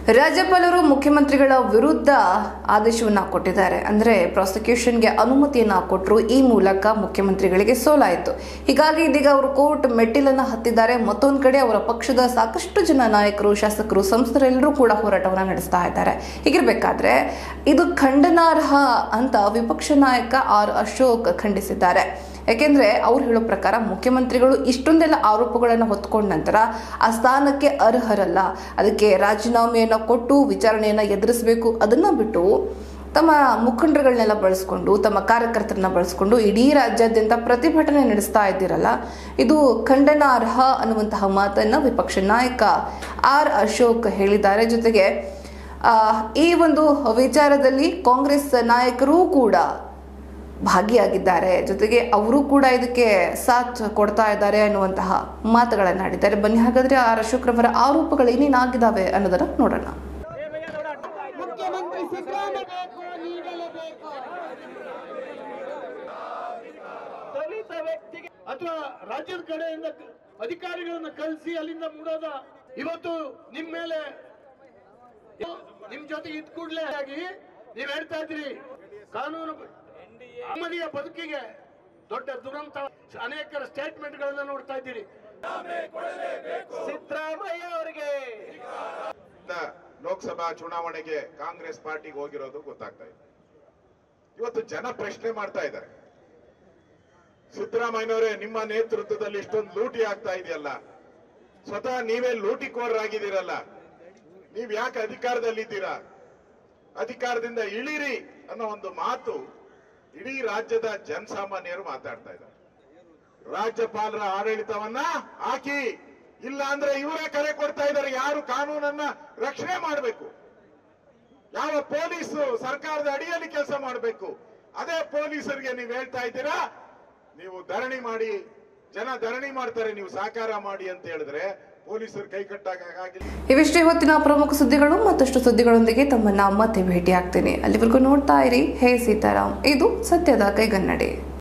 ರಾಜ್ಯಪಾಲರು ಮುಖ್ಯಮಂತ್ರಿಗಳ ವಿರುದ್ಧ ಆದೇಶವನ್ನ ಕೊಟ್ಟಿದ್ದಾರೆ ಅಂದ್ರೆ ಪ್ರಾಸಿಕ್ಯೂಷನ್ಗೆ ಅನುಮತಿಯನ್ನ ಕೊಟ್ಟರು ಈ ಮೂಲಕ ಮುಖ್ಯಮಂತ್ರಿಗಳಿಗೆ ಸೋಲಾಯಿತು ಹೀಗಾಗಿ ಇದೀಗ ಅವರು ಕೋರ್ಟ್ ಮೆಟ್ಟಿಲನ್ನ ಹತ್ತಿದ್ದಾರೆ ಮತ್ತೊಂದು ಕಡೆ ಅವರ ಪಕ್ಷದ ಸಾಕಷ್ಟು ಜನ ನಾಯಕರು ಶಾಸಕರು ಸಂಸದರೆಲ್ಲರೂ ಕೂಡ ಹೋರಾಟವನ್ನ ನಡೆಸ್ತಾ ಇದ್ದಾರೆ ಹೀಗಿರ್ಬೇಕಾದ್ರೆ ಇದು ಖಂಡನಾರ್ಹ ಅಂತ ವಿಪಕ್ಷ ನಾಯಕ ಆರ್ ಅಶೋಕ್ ಖಂಡಿಸಿದ್ದಾರೆ ಯಾಕೆಂದ್ರೆ ಅವ್ರು ಹೇಳೋ ಪ್ರಕಾರ ಮುಖ್ಯಮಂತ್ರಿಗಳು ಇಷ್ಟೊಂದೆಲ್ಲ ಆರೋಪಗಳನ್ನು ಹೊತ್ಕೊಂಡ ನಂತರ ಆ ಸ್ಥಾನಕ್ಕೆ ಅರ್ಹರಲ್ಲ ಅದಕ್ಕೆ ರಾಜೀನಾಮೆಯನ್ನು ಕೊಟ್ಟು ವಿಚಾರಣೆಯನ್ನು ಎದುರಿಸಬೇಕು ಅದನ್ನ ಬಿಟ್ಟು ತಮ್ಮ ಮುಖಂಡರುಗಳನ್ನೆಲ್ಲ ಬಳಸ್ಕೊಂಡು ತಮ್ಮ ಕಾರ್ಯಕರ್ತರನ್ನ ಬಳಸ್ಕೊಂಡು ಇಡೀ ರಾಜ್ಯಾದ್ಯಂತ ಪ್ರತಿಭಟನೆ ನಡೆಸ್ತಾ ಇದ್ದೀರಲ್ಲ ಇದು ಖಂಡನಾರ್ಹ ಅನ್ನುವಂತಹ ಮಾತನ್ನ ವಿಪಕ್ಷ ನಾಯಕ ಆರ್ ಅಶೋಕ್ ಹೇಳಿದ್ದಾರೆ ಜೊತೆಗೆ ಆ, ಈ ಒಂದು ವಿಚಾರದಲ್ಲಿ ಕಾಂಗ್ರೆಸ್ ನಾಯಕರೂ ಕೂಡ ಭಾಗಿಯಾಗಿದ್ದಾರೆ ಜೊತೆಗೆ ಅವರು ಕೂಡ ಇದಕ್ಕೆ ಸಾಥ್ ಕೊಡ್ತಾ ಇದ್ದಾರೆ ಅನ್ನುವಂತಹ ಮಾತುಗಳನ್ನ ಆಡಿದ್ದಾರೆ ಬನ್ನಿ ಹಾಗಾದ್ರೆ ಆರ್ ಅಶೋಕ್ರವರ ಆರೋಪಗಳು ಏನೇನಾಗಿದ್ದಾವೆ ಅನ್ನೋದನ್ನ ನೋಡೋಣ ಮುಖ್ಯಮಂತ್ರಿ ಸಿದ್ದರಾಮಯ್ಯ ಬೇಕು ನೀಡಲೇಬೇಕು ದಲಿತ ವ್ಯಕ್ತಿಗೆ ಅಥವಾ ರಾಜ್ಯದ ಕಡೆಯಿಂದ ಕ- ಅಧಿಕಾರಿಗಳನ್ನ ಕಳಿಸಿ ಅಲ್ಲಿಂದ ಮುಡೋದ ಇವತ್ತು ನಿಮ್ ಮೇಲೆ ನಿಮ್ ಜೊತೆಗೆ ಇದ್ ಕೂಡ್ಲೇ ಆಗಿ ನೀವ್ ಹೇಳ್ತಾ ಇದ್ರಿ ಕಾನೂನು ನೆಮ್ಮದಿಯ ಬದುಕಿಗೆ ದೊಡ್ಡ ದುರಂತ ಅನೇಕರ ಸ್ಟೇಟ್ಮೆಂಟ್ ಗಳನ್ನ ನೋಡ್ತಾ ಇದ್ದೀರಿ ಸಿದ್ದರಾಮಯ್ಯ ಅವರಿಗೆ ಇಂದ ಲೋಕಸಭಾ ಚುನಾವಣೆಗೆ ಕಾಂಗ್ರೆಸ್ ಪಾರ್ಟಿಗೆ ಹೋಗಿರೋದು ಗೊತ್ತಾಗ್ತಾ ಇದೆ ಇವತ್ತು ಜನ ಪ್ರಶ್ನೆ ಮಾಡ್ತಾ ಇದ್ದಾರೆ ಸಿದ್ದರಾಮಯ್ಯನವರೇ ನಿಮ್ಮ ನೇತೃತ್ವದಲ್ಲಿ ಇಷ್ಟೊಂದು ಲೂಟಿ ಆಗ್ತಾ ಇದೆಯಲ್ಲ ಸ್ವತಃ ನೀವೇ ಲೂಟಿಕೋರರಾಗಿದ್ದೀರಲ್ಲ ನೀವ್ ಯಾಕೆ ಅಧಿಕಾರದಲ್ಲಿದ್ದೀರಾ ಅಧಿಕಾರದಿಂದ ಇಳಿರಿ ಅನ್ನೋ ಒಂದು ಮಾತು ಇಡೀ ರಾಜ್ಯದ ಜನಸಾಮಾನ್ಯರು ಮಾತಾಡ್ತಾ ಇದ್ದಾರೆ ರಾಜ್ಯಪಾಲರ ಆಡಳಿತವನ್ನ ಹಾಕಿ ಇಲ್ಲ ಅಂದ್ರೆ ಇವರೇ ಕರೆ ಕೊಡ್ತಾ ಇದ್ದಾರೆ ಯಾರು ಕಾನೂನನ್ನ ರಕ್ಷಣೆ ಮಾಡಬೇಕು ಯಾವ ಪೊಲೀಸ್ ಸರ್ಕಾರದ ಅಡಿಯಲ್ಲಿ ಕೆಲಸ ಮಾಡಬೇಕು ಅದೇ ಪೊಲೀಸರಿಗೆ ನೀವು ಹೇಳ್ತಾ ಇದ್ದೀರಾ ನೀವು ಧರಣಿ ಮಾಡಿ ಜನ ಧರಣಿ ಮಾಡ್ತಾರೆ ನೀವು ಸಾಕಾರ ಮಾಡಿ ಅಂತ ಹೇಳಿದ್ರೆ ಪೊಲೀಸರು ಕೈ ಕಟ್ಟಾಗಿಲ್ಲ ಇವಿಷ್ಟೇ ಹೊತ್ತಿನ ಪ್ರಮುಖ ಸುದ್ದಿಗಳು ಮತ್ತಷ್ಟು ಸುದ್ದಿಗಳೊಂದಿಗೆ ತಮ್ಮನ್ನ ಮತ್ತೆ ಭೇಟಿ ಆಗ್ತೀನಿ ಅಲ್ಲಿವರೆಗೂ ನೋಡ್ತಾ ಇರಿ ಹೇ ಸೀತಾರಾಮ್ ಇದು ಸತ್ಯದ ಕೈಗನ್ನಡಿ